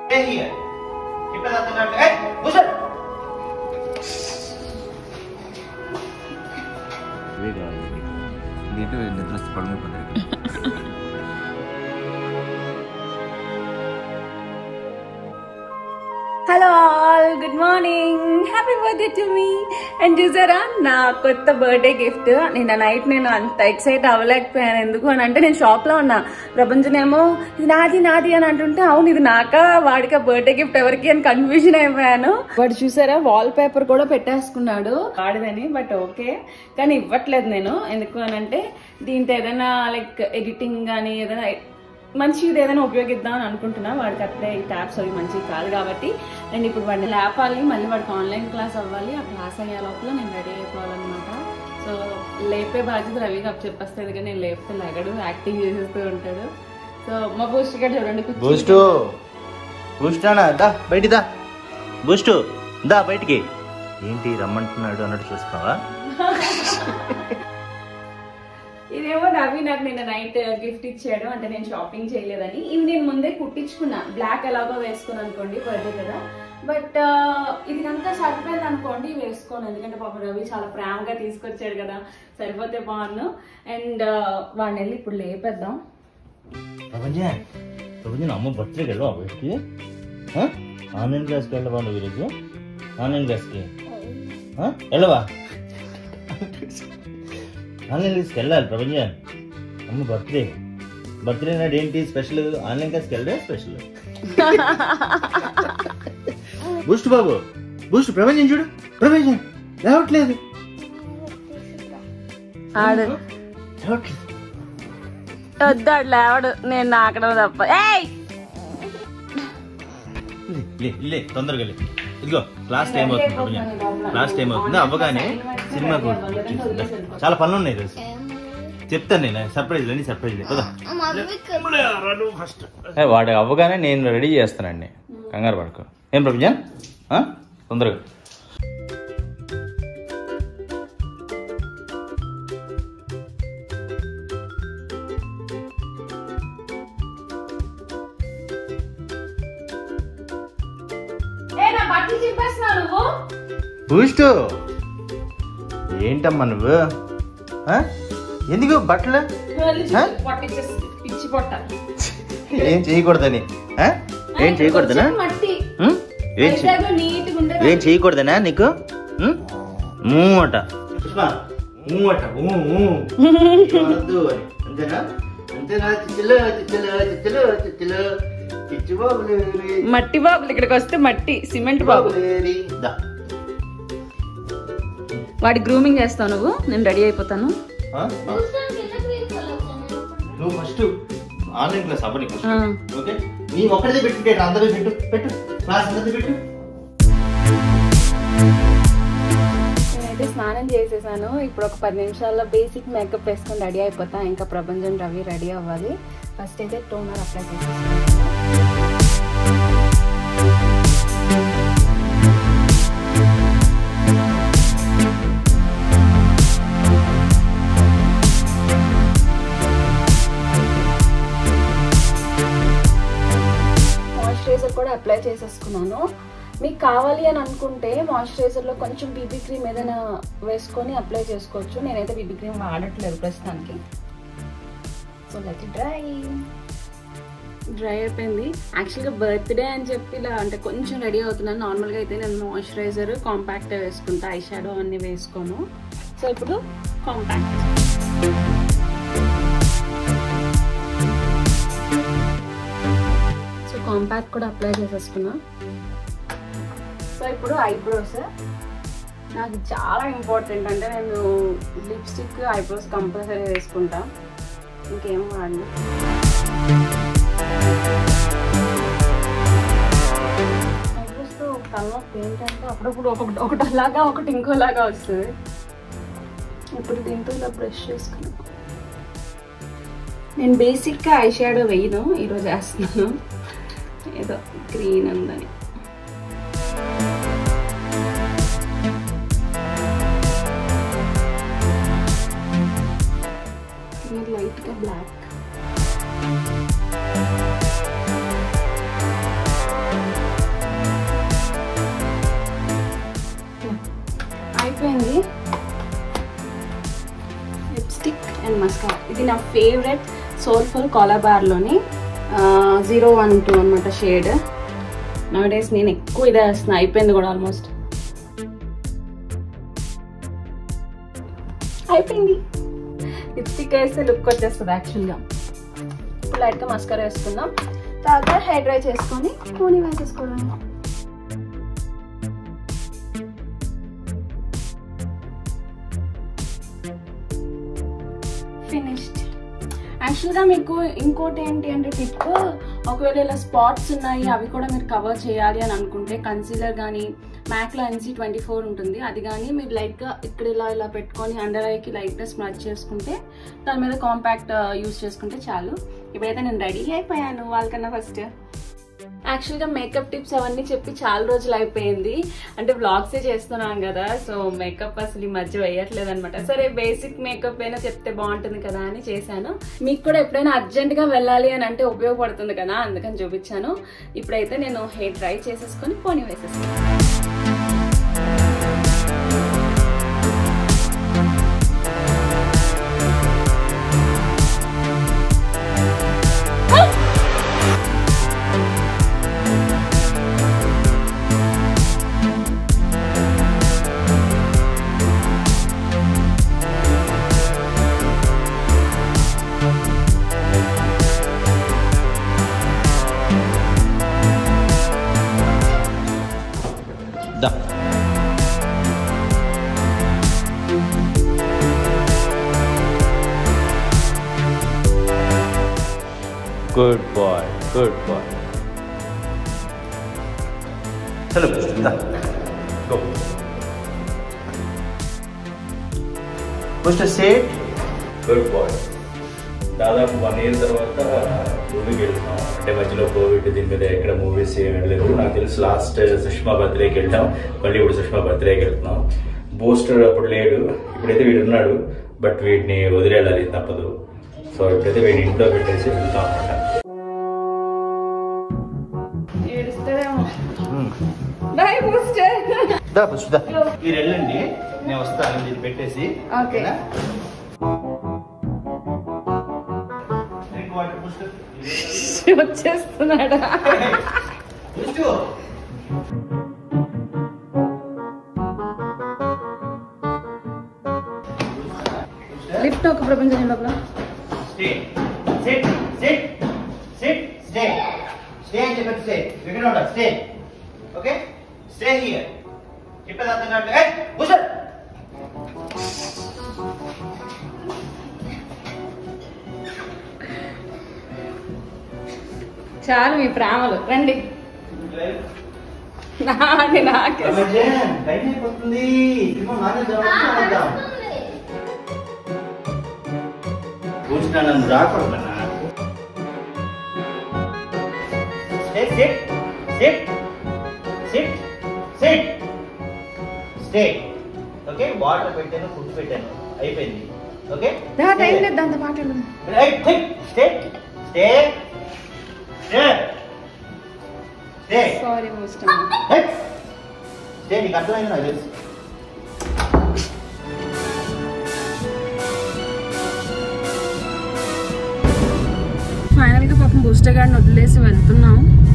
Stay here. చెప్పేది అర్థం కావట్లే. ఏయ్, కూర్చో. ఇవే కావాలి దీంట్లో నిద్ర వస్తే పడుకుపోతాయి hello all good morning happy birthday to me and చూసారా నా కొత్త బర్త్డే గిఫ్ట్ నిన్న నైట్ నేను అంత ఎక్సైట్ అవ్వలేకపోయాను ఎందుకు అని అంటే నేను షాప్ లో ఉన్నా ప్రపంచనేమో ఇది నాది నాది అని అంటుంటే అవును ఇది నాకా వాడికా బర్త్డే గిఫ్ట్ ఎవరికి అని కన్ఫ్యూజన్ అయిపోయాను వాడు చూసారా వాల్ పేపర్ కూడా పెట్టేసుకున్నాడు వాడిదని బట్ ఓకే కానీ ఇవ్వట్లేదు నేను ఎందుకు అని అంటే దీంతో ఏదైనా లైక్ ఎడిటింగ్ కానీ ఏదైనా మంచిది ఏదైనా ఉపయోగిద్దాం అని అనుకుంటున్నా వాడికి అప్పుడే ఈ ట్యాబ్స్ అవి మంచివి కాదు కాబట్టి నేను ఇప్పుడు వాడిని లేపాలి మళ్ళీ వాడికి ఆన్లైన్ క్లాస్ అవ్వాలి ఆ క్లాస్ అయ్యే లోపల నేను రెడీ అయిపోవాలన్నమాట సో లేపే బాధ్యత రవి కప్ చెప్పేస్తే ఎందుకంటే నేను లేపితే లెగడు యాక్టింగ్ చేసేస్తూ ఉంటాడు సో మా బూస్ట్ ఇక్కడ చూడండి కుర్చీ. బూస్టు బూస్టానా దా బయటికి దా బూస్టు దా బయటికి ఏంటి రమ్మంటున్నాడు అన్నట్టు చూస్తున్నావా ఇదేమో రవి నాకు నిన్న నైట్ గిఫ్ట్ ఇచ్చాడు అంటే నేను షాపింగ్ చేయలేదని ఇవి నేను ముందే కుట్టించుకున్నా బ్లాక్ ఎలాగో వేసుకున్నాను అనుకోండి బర్త్డే కదా బట్ ఇది కనుక సరిపోయింది అనుకోండి వేసుకోను ఎందుకంటే పాప రవి చాలా ప్రేమగా తీసుకొచ్చాడు కదా సరిపోతే బాగున్ను అండ్ వాడిని వెళ్ళి ఇప్పుడు లేపేద్దాం ప్రపంచం ప్రపంచం అమ్మ బర్త్డేకి వెళ్ళవా బయటికి ఆ? ఆన్లైన్ క్లాస్కి వెళ్ళవా నువ్వు ఈరోజు ఆన్లైన్ క్లాస్కి ఆ? వెళ్ళవా ఆన్లైన్ క్లాస్కి వెళ్ళాలి ప్రపంచం అమ్మ బర్త్డే బర్త్డే నాడు ఏంటి స్పెషల్ ఆన్లైన్ క్లాస్కి వెళ్ళడే స్పెషల్ బూస్ట్ బాబు బూస్ట్ ప్రపంచం చూడు ప్రపంచం లేవట్లేదు ఆడు లేవట్లేదు వద్దాడు లేవడు నేను నాకడం తప్ప ఏయ్ లే లే తొందరగా లే ఇదిగో క్లాస్ టైం అవుతుంది ప్రపంచం క్లాస్ టైం అవుతుంది అవ్వగానే సినిమాకు చాలా పనులు ఉన్నాయి ఈరోజు చెప్తాను నేను సర్ప్రైజ్ లేని సర్ప్రైజ్ లేదు ఫస్ట్ వాడు అవ్వగానే నేను రెడీ చేస్తానండి కంగారు పడుకో ఏం ప్రపంచం ఆ? తొందరగా ఏ నా బట్టలు చింపేస్తున్నావు నువ్వు బూస్ట్ ఏంటమ్మా నువ్వు ఆ? ఎందుకు బట్టలు ఆ? పొట్టిచ్చేసి పిచ్చి పొట్ట ఏం చేయకూడదని ఆ? ఏం చేయకూడదనా కొంచెం మట్టి ఉం? ఏం చే- వైజాగ్లో నీట్గా ఉండే ఏం చేయకూడదనా నీకు ఉం? ఊ అట పుష్ప ఊ అట ఊ ఊ ఏమనొద్దు అని. అంతేనా అంతేనా చిచ్చులు చిచ్చులు చిచ్చులు చిచ్చులు చిచ్చు బాబులేరి మట్టి బాబులు ఇక్కడికి వస్తే మట్టి సిమెంట్ బాబు బాబులేరి దా వాడి గ్రూమింగ్ చేస్తావు నువ్వు నేను రెడీ అయిపోతాను ఆ? నువ్వు ఫస్ట్ ఆన్లైన్ క్లాస్ అవ్వని ఫస్ట్ ఆ. ఓకే నీ ఒక్కడిదే పెట్టుకుంటే అందరూ పెట్టు పెట్టు క్లాస్ అందరిది పెట్టు నేనైతే స్నానం చేసేసాను ఇప్పుడు ఒక పది నిమిషాల్లో బేసిక్ మేకప్ వేసుకొని రెడీ అయిపోతా ఇంకా ప్రపంచం రవి రెడీ అవ్వాలి ఫస్ట్ అయితే టోనర్ అప్లై చేసేసాను మాయిశ్చరైజర్ కూడా అప్లై చేసేసుకున్నాను మీకు కావాలి అని అనుకుంటే మాయిశ్చరైజర్లో కొంచెం బీబీ క్రీమ్ ఏదైనా వేసుకొని అప్లై చేసుకోవచ్చు నేనైతే బీబీ క్రీమ్ వాడట్లేదు ప్రస్తుతానికి సో లెట్ డ్రై డ్రై అయిపోయింది యాక్చువల్గా బర్త్డే అని చెప్పి ఇలా అంటే కొంచెం రెడీ అవుతున్నాను నార్మల్గా అయితే నేను మాయిశ్చరైజర్ కాంపాక్ట్ వేసుకుంటా ఐ షాడో అన్ని వేసుకోను సో ఇప్పుడు కాంపాక్ట్ సో కాంపాక్ట్ కూడా అప్లై చేసేసుకున్నా సో ఇప్పుడు ఐబ్రోస్ నాకు చాలా ఇంపార్టెంట్ అంటే నేను లిప్స్టిక్ ఐబ్రోస్ కంపల్సరీ వేసుకుంటా ఇంకేం వాడను ఐబ్రోస్తో తలనొప్పి ఏంటంటే అప్పుడప్పుడు ఒకటి ఒకటి అలాగా ఒకటి ఇంకోలాగా వస్తుంది ఇప్పుడు దీంతో ఇలా బ్రష్ చేసుకున్నాను నేను బేసిక్గా ఐ షాడో వేయను ఈరోజు వేస్తున్నాను ఏదో గ్రీన్ ఉందని లైట్గా బ్లాక్ అండ్ మస్కారా ఇది నా ఫేవరెట్ సోల్ఫుల్ కాలబార్లోని జీరో వన్ టూ అనమాట షేడ్ నవ్ డేస్ నేను ఎక్కువ ఇదే వేస్తున్నా అయిపోయింది కూడా ఆల్మోస్ట్ అయిపోయింది లిప్స్టిక్ వేస్తే లుక్ వచ్చేస్తుంది యాక్చువల్గా ఇప్పుడు లైట్గా మస్కరా వేసుకుందాం తర్వాత హెయిర్ డ్రై చేసుకొని పోనీ వేసేసుకోవడం ఫినిష్డ్ యాక్చువల్గా మీకు ఇంకోటి ఏంటి అంటే టిప్ ఒకవేళ ఇలా స్పాట్స్ ఉన్నాయి అవి కూడా మీరు కవర్ చేయాలి అని అనుకుంటే కన్సీలర్ కానీ మ్యాక్లో ఎన్సీ ట్వంటీ ఫోర్ ఉంటుంది అది కానీ మీరు లైట్గా ఇక్కడ ఇలా ఇలా పెట్టుకొని అండర్ ఐకి లైట్గా స్మచ్ చేసుకుంటే దాని మీద కాంపాక్ట్ యూస్ చేసుకుంటే చాలు ఇప్పుడైతే నేను రెడీ అయిపోయాను వాళ్ళకన్నా ఫస్ట్ యాక్చువల్గా మేకప్ టిప్స్ అవన్నీ చెప్పి చాలా రోజులు అయిపోయింది అంటే వ్లాగ్సే చేస్తున్నాం కదా సో మేకప్ అసలు ఈ మధ్య వేయట్లేదు అనమాట సరే బేసిక్ మేకప్ అయినా చెప్తే బాగుంటుంది కదా అని చేశాను మీకు కూడా ఎప్పుడైనా అర్జెంట్గా వెళ్ళాలి అని అంటే ఉపయోగపడుతుంది కదా అందుకని చూపించాను ఇప్పుడైతే నేను హెయిర్ డ్రై చేసేసుకొని పోనీ వేసేస్తాను దా గుడ్ బాయ్ గుడ్ బాయ్ చలో దా go first sit good boy దాదాపు వన్ ఇయర్ తర్వాత మూవీకి వెళ్తున్నాం అంటే మధ్యలో కోవిడ్ దీని మీద ఎక్కడ మూవీస్ ఏం వెళ్ళలేదు నాకు తెలిసి లాస్ట్ సుష్మా బర్త్డేకి వెళ్తాం మళ్ళీ ఇప్పుడు సుష్మా బర్త్డేకి వెళ్తున్నాం బూస్టర్ అప్పుడు లేడు ఇప్పుడైతే వీడు ఉన్నాడు బట్ వీటిని వదిలేయాలి తప్పదు సో ఇప్పుడైతే వీడిని ఇంట్లో పెట్టేసి వెళ్తాం అనమాట ఏడుస్తారేమో బై బూస్టర్ దా ఫస్ట్ దా మీరు వెళ్ళండి నేను వస్తాను దీన్ని పెట్టేసి Okay. ఓకేనా? Drink water, booster. వచ్చేస్తున్నాడా Booster. లిఫ్ట్ ఒక ప్రపంచం లోపల Stay. Sit. Sit. Sit. Stay. Stay అని చెప్పి stay. You cannot stay. Okay? Stay here. చెప్పేది అర్థం కావట్లేదు. Hey, booster. చాలు మీ ప్రేమలు రండి నాది నాకే రమజాన్, టైం అయిపోతుంది. సినిమా మానేద్దాం, మానేద్దాం. Booster నన్ను రాకూడదు నాన్న. Stay, sit. Sit. Sit. Sit. Stay. Okay water పెట్టాను ఫుడ్ పెట్టాను అయిపోయింది ఓకే దా టైం లేదు దాంతో మాట్లాడు రైట్ థిక్ stay stay stay stay sorry booster right stay నీకు అర్థమైంది నాకు తెలుసు ఫైనల్ గా పాపం బూస్టర్ గారిని వదిలేసి వెళ్తున్నాం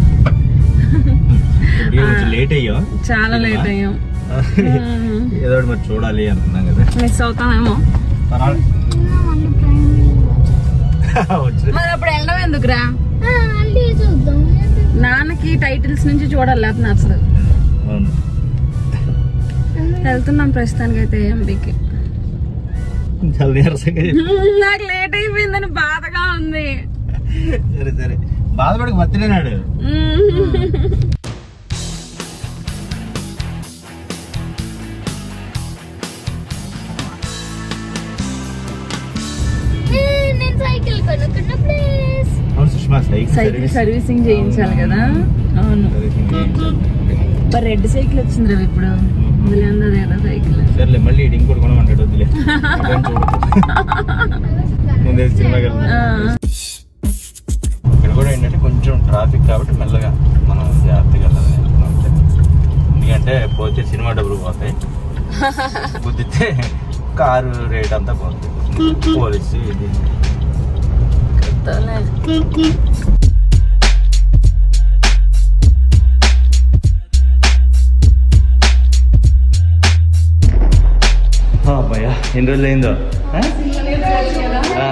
లేట్ అయ్యా చాలా లేట్ అయ్యాం ఏదో ఒకటి మరి చూడాలి అనుకున్నాం కదా మిస్ అవుతామేమో వచ్చి మరి అప్పుడు వెళ్ళడం ఎందుకురా మళ్ళీ చూద్దాం నాన్నకి టైటిల్స్ నుంచి చూడాలి లేకపోతే నచ్చదు అవును వెళ్తున్నాం ప్రస్తుతానికి అయితే ఎంబీకి చాలా నీరసంగా చెప్పు. నాకు లేట్ అయిపోయిందని బాధగా ఉంది సరే సరే బాధపడక బర్త్డేనాడు ఏ, నేను సైకిల్ కొనుక్కున్న ప్లేస్ అవును సుష్మా సైకిల్ సైకిల్ సర్వీసింగ్ చేయించాలి కదా అవును మరి రెడ్ సైకిల్ వచ్చింది రవి ఇప్పుడు వదిలే ఉంది అదేనా సైకిల్ సర్లే మళ్ళీ ఈడు ఇంకోటి కొనమంటాడు వద్దులే అప్పుడేం చూడదు నేను తెలిసి సినిమాకి వెళ్తున్నా ఇక్కడ కూడా ఏంటంటే కొంచెం ట్రాఫిక్ కాబట్టి మెల్లగా మనం జాగ్రత్తగా వెళ్ళాలని వెళ్తున్నాం అంతే. ఎందుకంటే పోతే సినిమా డబ్బులు పోతాయి గుద్దితే కారు రేట్ అంతా పోతుంది పాలసీ ఇది తోలే. భయ్యా ఎన్ని రోజులు అయిందో ఆ? ఆ.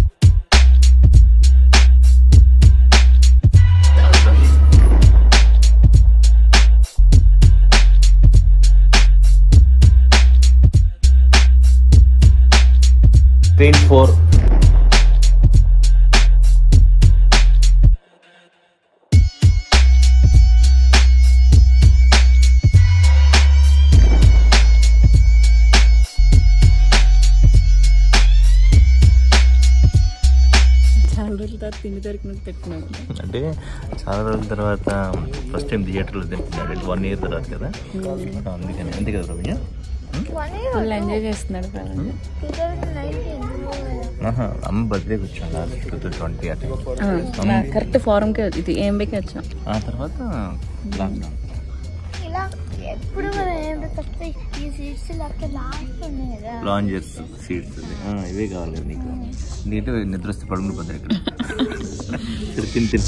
పెయింట్ ఫోర్ చాలా రోజుల తర్వాత తిండి దొరికినట్టు పెట్టుకున్నాను అంటే చాలా రోజుల తర్వాత ఫస్ట్ టైం థియేటర్లో తింటున్నాడు వన్ ఇయర్ తర్వాత కదా అందుకని అంతే కదా రవిజ ఫుల్ ఎంజాయ్ చేస్తున్నాడు పవన్. ఆహా, అమ్మ బర్త్డేకి వచ్చాం లాస్ట్ టూ థౌసండ్ ట్వంటీ అట్లా ఆ, నా కరెక్ట్ ఫారంకే ఇది ఏం బేకి వచ్చాం ఆ తర్వాత లాక్డౌన్ ఇలా ఎప్పుడు మనం ఏం తప్పితే ఈ సీట్స్ లేకపోతే లాస్ట్ ఉన్నాయి కదా లాంజర్స్ సీట్స్ ఇవే కావాలి కదా నీకు నీటు నిద్ర వస్తే పడుకుని పోతారు ఇక్కడ ఇక్కడ తిని తిని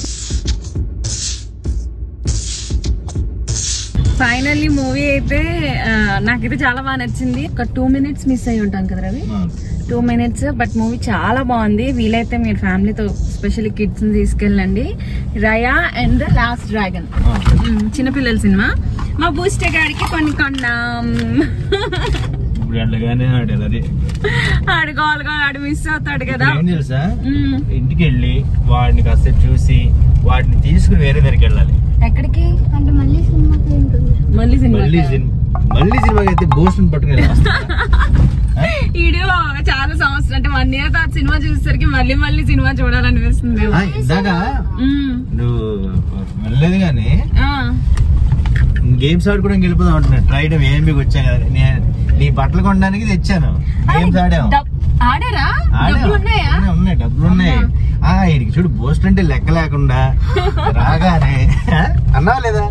ఫైనల్లీ మూవీ అయితే ఆ, నాకైతే చాలా బాగా నచ్చింది ఒక టూ మినిట్స్ మిస్ అయి ఉంటాం కదా Ravi two minutes but movie చాలా బాగుంది వీలైతే మీరు ఫ్యామిలీతో స్పెషల్లీ కిడ్స్ తీసుకెళ్ళండి Raya and the last dragon చిన్నపిల్లల సినిమా మా బూస్టే గాడికి కొన్ని కొన్నాం ఇప్పుడు అట్లాగానే ఆడాలి అది ఆడుకోవాలిగా ఆడు మిస్ అవుతాడు కదా ఏం తెలుసా మ్మ్. ఇంటికి వెళ్ళి వాడిని కాస్త చూసి వాడిని తీసుకుని వేరే దగ్గరికి వెళ్ళాలి ఎక్కడికి అంటే మళ్ళీ సినిమాకి ఉంటుంది మళ్ళీ మళ్ళీ సినిమా సినిమా మళ్ళీ సినిమాకి అయితే బోస్టన్ పట్టుకుని వెళ్ళాలి. వీడియో చాలా సంవత్సరం అంటే వన్ ఇయర్ తర్వాత సినిమా చూసేసరికి మళ్ళీ మళ్ళీ సినిమా చూడాలనిపిస్తుంది ఆ, ఇందాక మ్మ్. నువ్వు వెళ్ళలేదు కానీ ఆ. గేమ్స్ ఆడుకోవడానికి వెళ్ళిపోదాం అంటున్నాడు ట్రైడ్ ఏఎంబీకి వచ్చాను కదా నేను నీ బట్టలు కొనడానికి తెచ్చాను గేమ్స్ ఆడాం డబ్- ఆడారా ఆడాం. డబ్బులు ఉన్నాయా ఉన్నాయి, ఉన్నాయి డబ్బులు ఉన్నాయి ఆ ఈడికి చూడు బోస్ట్ అంటే లెక్క లేకుండా రాగానే ఆ, అన్నావా లేదా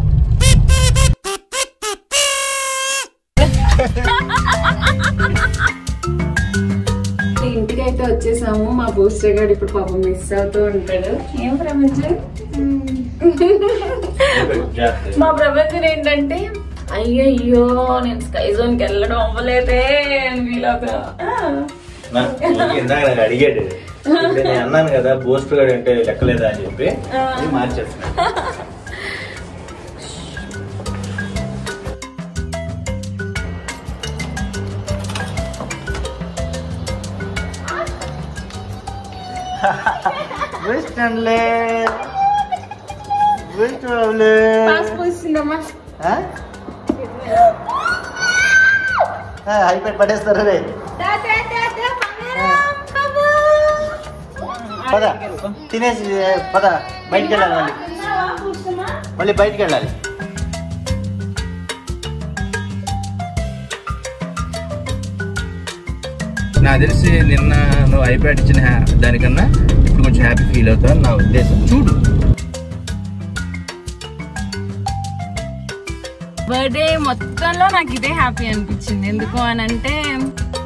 ఇంటికి అయితే వచ్చేసాము మా బూస్టర్ గారు ఇప్పుడు పాపం మిస్ అవుతూ ఉంటాడు ఏం ప్రపంచం మా ప్రపంచం ఏంటంటే అయ్యయ్యో నేను స్కై జోన్ కి వెళ్ళడం అవ్వలేదే అని feel అవుతున్నా. నా- ఊరికే ఇందాక నాకు అడిగాడు ఇప్పుడు నేను అన్నాను కదా బోస్ట్ గాడు అంటే లెక్కలేదా అని చెప్పి అది మార్చేస్తున్నా వెస్టర్న్లే వెస్టర్న్లే పాస్ పోసిందమ్మా అయిపోయి పడేస్తారు రే పద తినేసి పద బయటికి వెళ్ళాలి మళ్ళీ మళ్ళీ బయటికి వెళ్ళాలి నాకు తెలిసి నిన్న నువ్వు ఐప్యాడ్ ఇచ్చిన హ్యా- దానికన్నా ఇప్పుడు కొంచెం హ్యాపీ ఫీల్ అవుతావు నా ఉద్దేశం చూడు బర్త్డే మొత్తంలో నాకు ఇదే హ్యాపీ అనిపించింది ఎందుకు అని అంటే